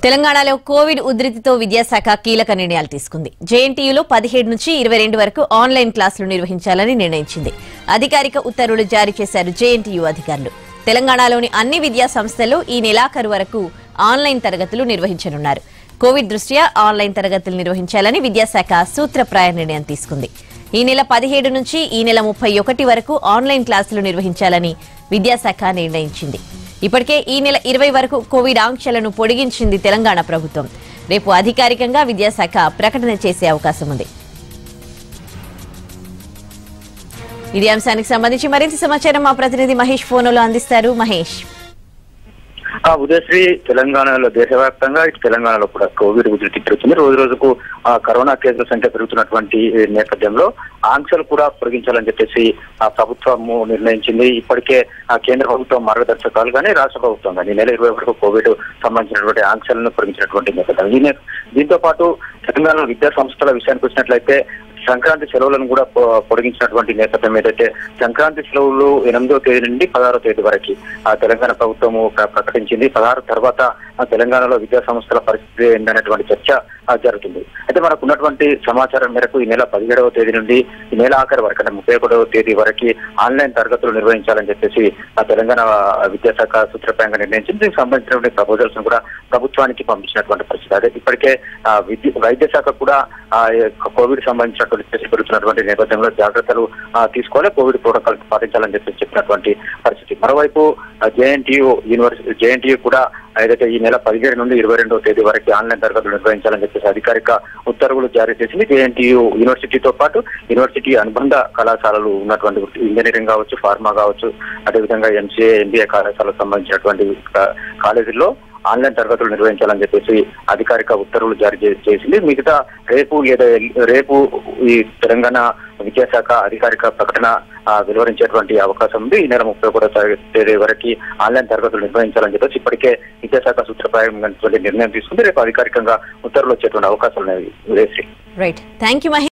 తెలంగాణలో కోవిడ్ ఉధృతితో విద్యాశాఖ కీలక నిర్ణయాలు తీసుకుంది జేఎన్టీయూలో పదిహేడు నుంచి ఇరవై రెండు వరకు ఆన్లైన్ క్లాసులు నిర్వహించాలని నిర్ణయించింది అధికారిక ఉత్తర్వులు జారీ చేశారు జేఎన్టీయూ అధికారులు తెలంగాణలోని అన్ని విద్యా సంస్థల్లో ఈ నెలాఖరు వరకు ఆన్లైన్ తరగతులు నిర్వహించనున్నారు కోవిడ్ దృష్ట్యా ఆన్లైన్ తరగతులు నిర్వహించాలని విద్యాశాఖ సూత్రప్రాయ నిర్ణయం తీసుకుంది ఈ నెల పదిహేడు నుంచి ఈ నెల ముప్పై ఒకటి వరకు ఆన్లైన్ క్లాసులు నిర్వహించాలని విద్యాశాఖ నిర్ణయించింది ఇప్పటికే ఈ నెల ఇరవై వరకు కోవిడ్ ఆంక్షలను పొడిగించింది తెలంగాణ ప్రభుత్వం రేపు అధికారికంగా విద్యాశాఖ ప్రకటన చేసే అవకాశం ఉంది ఇదే అంశానికి సంబంధించి మరింత సమాచారం మా ప్రతినిధి మహేష్ ఫోన్లో అందిస్తారు మహేష్ ఆ ఉదయశ్రీ తెలంగాణలో దేశవ్యాప్తంగా ఇటు తెలంగాణలో కూడా కోవిడ్ ఉధృతి పెరుగుతుంది రోజు రోజుకు ఆ కరోనా కేసుల సంఖ్య పెరుగుతున్నటువంటి నేపథ్యంలో ఆంక్షలు కూడా పొడిగించాలని చెప్పేసి ఆ ప్రభుత్వము నిర్ణయించింది ఇప్పటికే ఆ కేంద్ర ప్రభుత్వం మార్గదర్శకాలు కానీ రాష్ట్ర ప్రభుత్వం కానీ ఈ నెల ఇరవై వరకు కోవిడ్ సంబంధించినటువంటి ఆంక్షలను పొడిగించినటువంటి నేపథ్యం ఈ నే- దీంతో పాటు తెలంగాణ విద్యా సంస్థల విషయానికి వచ్చినట్లయితే సంక్రాంతి సెలవులను కూడా పొ- పొడిగించినటువంటి నేపథ్యం ఏదైతే సంక్రాంతి సెలవులు ఎనిమిదో తేదీ నుండి పదహారో తేదీ వరకు ఆ తెలంగాణ ప్రభుత్వము ప్ర- ప్రకటించింది పదహారు తర్వాత ఆ తెలంగాణలో విద్యా సంస్థల పరిస్థితి ఏందనేటువంటి చర్చ ఆ, జరుగుతుంది అయితే మనకు ఉన్నటువంటి సమాచారం మేరకు ఈ నెల పదిహేడవ తేదీ నుండి ఈ నెల ఆఖరి వరకు అంటే ముప్పై ఒకటవ తేదీ వరకు ఆన్లైన్ తరగతులు నిర్వహించాలని చెప్పేసి ఆ తెలంగాణ విద్యాశాఖ సూత్రప్రాయంగా నిర్ణయించింది దీనికి సంబంధించినటువంటి ప్రపోజల్స్ కూడా ప్రభుత్వానికి పంపించినటువంటి పరిస్థితి అదే ఇప్పటికే ఆ, విద్య వైద్య శాఖ కూడా ఆ, ఈ యొక్క కోవిడ్ సంబంధించినటువంటి కేసులు పెరుగుతున్నటువంటి నేపథ్యంలో జాగ్రత్తలు ఆ, తీసుకోవాలి కోవిడ్ ప్రోటోకాల్ పాటించాలని చెప్పి చెప్పినటువంటి పరిస్థితి మరోవైపు జేఎన్టీయూ యూనివర్సిటీ జేఎన్టీయూ కూడా ఏదైతే ఈ నెల పదిహేడు నుండి ఇరవై రెండవ తేదీ వరకు ఆన్లైన్ తరగతులు నిర్వహించాలని చెప్పేసి అధికారిక ఉత్తర్వులు జారీ చేసింది జేఎన్టీయూ యూనివర్సిటీతో పాటు యూనివర్సిటీ అనుబంధ కళాశాలలు ఉన్నటువంటి ఇంజనీరింగ్ కావచ్చు ఫార్మా కావచ్చు అదేవిధంగా ఎంసీఏ ఎంబీఏ కళాశాలకు సంబంధించినటువంటి కా- కాలేజీల్లో ఆన్లైన్ తరగతులు నిర్వహించాలని చెప్పేసి అధికారిక ఉత్తర్వులు జారీ చే- చేసింది మిగతా రేపు లేదా ఎల్- రేపు ఈ తెలంగాణ విద్యాశాఖ అధికారిక ప్రకటన ఆ, వెలువరించేటువంటి అవకాశం ఉంది ఈ నెల ముప్పై ఒకటో తారీఖు తేదీ వరకు ఆన్లైన్ తరగతులు నిర్వహించాలని చెప్పేసి ఇప్పటికే విద్యాశాఖ సూత్రప్రాయమైనటువంటి నిర్ణయం తీసుకుంది రేపు అధికారికంగా ఉత్తర్వులు వచ్చేటువంటి అవకాశాలు ఉన్నాయి Udayasri right thank you Mahesh